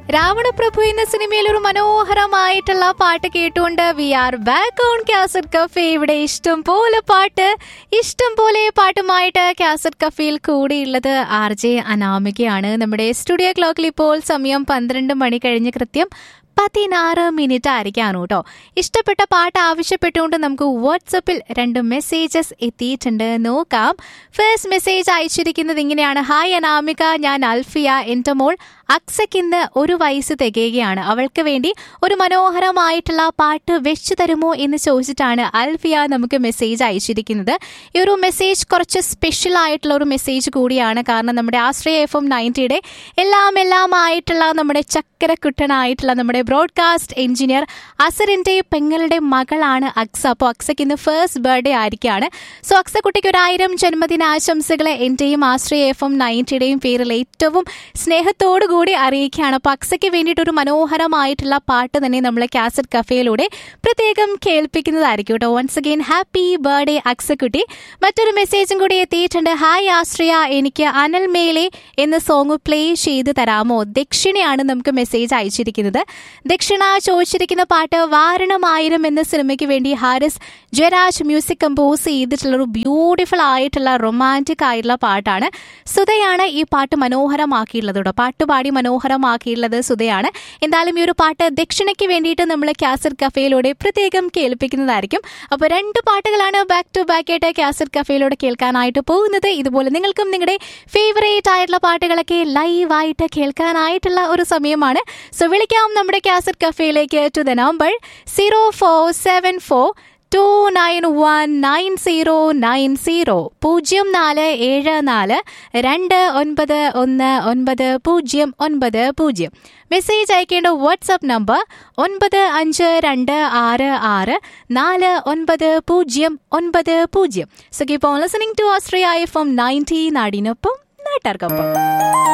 രാവണപ്രഭു എന്ന സിനിമയിൽ ഒരു മനോഹരമായിട്ടുള്ള പാട്ട് കേട്ടുകൊണ്ട് we are back on cassette cafe ഇവിടെ ഇഷ്ടം പോലെ പാട്ട് ഇഷ്ടം പോലെ പാട്ടുമായിട്ട് കാസറ്റ് കഫേയിൽ കൂടിയുള്ളത് ആർ ജെ അനാമികയാണ് നമ്മുടെ സ്റ്റുഡിയോ ക്ലോക്കിൽ ഇപ്പോൾ സമയം പന്ത്രണ്ട് മണി കഴിഞ്ഞ് കൃത്യം പതിനാറ് മിനിറ്റ് ആയിരിക്കാണ് കേട്ടോ ഇഷ്ടപ്പെട്ട പാട്ട് ആവശ്യപ്പെട്ടുകൊണ്ട് നമുക്ക് വാട്സപ്പിൽ രണ്ട് മെസ്സേജസ് എത്തിയിട്ടുണ്ട് നോക്കാം ഫസ്റ്റ് മെസ്സേജ് അയച്ചിരിക്കുന്നത് ഇങ്ങനെയാണ് ഹായ് അനാമിക ഞാൻ അൽഫിയ എൻ്റെ മോൾ അക്സയ്ക്ക് ഇന്ന് ഒരു വയസ്സ് തികയുകയാണ് അവൾക്ക് വേണ്ടി ഒരു മനോഹരമായിട്ടുള്ള പാട്ട് വെച്ചു തരുമോ എന്ന് ചോദിച്ചിട്ടാണ് അൽഫിയ നമുക്ക് മെസ്സേജ് അയച്ചിരിക്കുന്നത് ഈ ഒരു മെസ്സേജ് കുറച്ച് സ്പെഷ്യൽ ആയിട്ടുള്ള ഒരു മെസ്സേജ് കൂടിയാണ് കാരണം നമ്മുടെ ആശ്രയ എഫ് എം നയൻറ്റിയുടെ എല്ലാം എല്ലാം ആയിട്ടുള്ള നമ്മുടെ ചക്കരക്കുട്ടനായിട്ടുള്ള നമ്മുടെ ബ്രോഡ്കാസ്റ്റ് എഞ്ചിനീയർ അസറിന്റെ പെങ്ങളുടെ മകളാണ് അക്സ അപ്പോൾ അക്സയ്ക്ക് ഇന്ന് ഫസ്റ്റ് ബർത്ത്ഡേ ആയിരിക്കുകയാണ് സോ അക്സക്കുട്ടിക്ക് ഒരു ആയിരം ജന്മദിനാശംസകളെ എന്റെയും ആശ്രയ എഫ് എം നയൻറ്റിയുടെയും പേരിൽ ഏറ്റവും സ്നേഹത്തോടു കൂടി അറിയിക്കുകയാണ് അപ്പോൾ അക്സയ്ക്ക് വേണ്ടിയിട്ട് ഒരു മനോഹരമായിട്ടുള്ള പാട്ട് തന്നെ നമ്മൾ കാസറ്റ് കഫേയിലൂടെ പ്രത്യേകം കേൾപ്പിക്കുന്നതായിരിക്കും കേട്ടോ വൺസ് അഗെയിൻ ഹാപ്പി ബർത്ത്ഡേ അക്സക്കുട്ടി മറ്റൊരു മെസ്സേജും കൂടി എത്തിയിട്ടുണ്ട് ഹായ് ആശ്രയ എനിക്ക് അനൽ മേലെ എന്ന സോങ് പ്ലേ ചെയ്ത് തരാമോ ദക്ഷിണയാണ് നമുക്ക് മെസ്സേജ് അയച്ചിരിക്കുന്നത് ദക്ഷിണ ചോദിച്ചിരിക്കുന്ന പാട്ട് വാരണമായിരം എന്ന സിനിമയ്ക്ക് വേണ്ടി ഹാരിസ് ജയരാജ് മ്യൂസിക് കമ്പോസ് ചെയ്തിട്ടുള്ള ഒരു ബ്യൂട്ടിഫുൾ ആയിട്ടുള്ള റൊമാൻറ്റിക് ആയിട്ടുള്ള പാട്ടാണ് സുധയാണ് ഈ പാട്ട് മനോഹരമാക്കിയിട്ടുള്ളത് കേട്ടോ പാട്ട് പാടി മനോഹരമാക്കിയിട്ടുള്ളത് സുധയാണ് എന്തായാലും ഈ ഒരു പാട്ട് ദക്ഷിണയ്ക്ക് വേണ്ടിയിട്ട് നമ്മൾ കാസറ്റ് കഫേയിലൂടെ പ്രത്യേകം കേൾപ്പിക്കുന്നതായിരിക്കും അപ്പോൾ രണ്ട് പാട്ടുകളാണ് ബാക്ക് ടു ബാക്ക് ആയിട്ട് കാസറ്റ് കഫേയിലൂടെ കേൾക്കാനായിട്ട് പോകുന്നത് ഇതുപോലെ നിങ്ങൾക്കും നിങ്ങളുടെ ഫേവറേറ്റ് ആയിട്ടുള്ള പാട്ടുകളൊക്കെ ലൈവായിട്ട് കേൾക്കാനായിട്ടുള്ള ഒരു സമയമാണ് സോ വിളിക്കാം നമ്മുടെ കാസറ്റ് കഫേയിലേക്ക് to the number zero four seven four two nine one nine zero nine zero പൂജ്യം നാല് ഏഴ് നാല് രണ്ട് ഒൻപത് ഒന്ന് ഒൻപത് പൂജ്യം ഒൻപത് പൂജ്യം മെസ്സേജ് അയക്കേണ്ട വാട്സപ്പ് നമ്പർ ഒൻപത് അഞ്ച് രണ്ട് ആറ് ആറ് നാല് ഒൻപത് പൂജ്യം ഒൻപത് പൂജ്യം so keep on listening to Austria F M ninety നാടിനൊപ്പം നാട്ടാർക്കൊപ്പം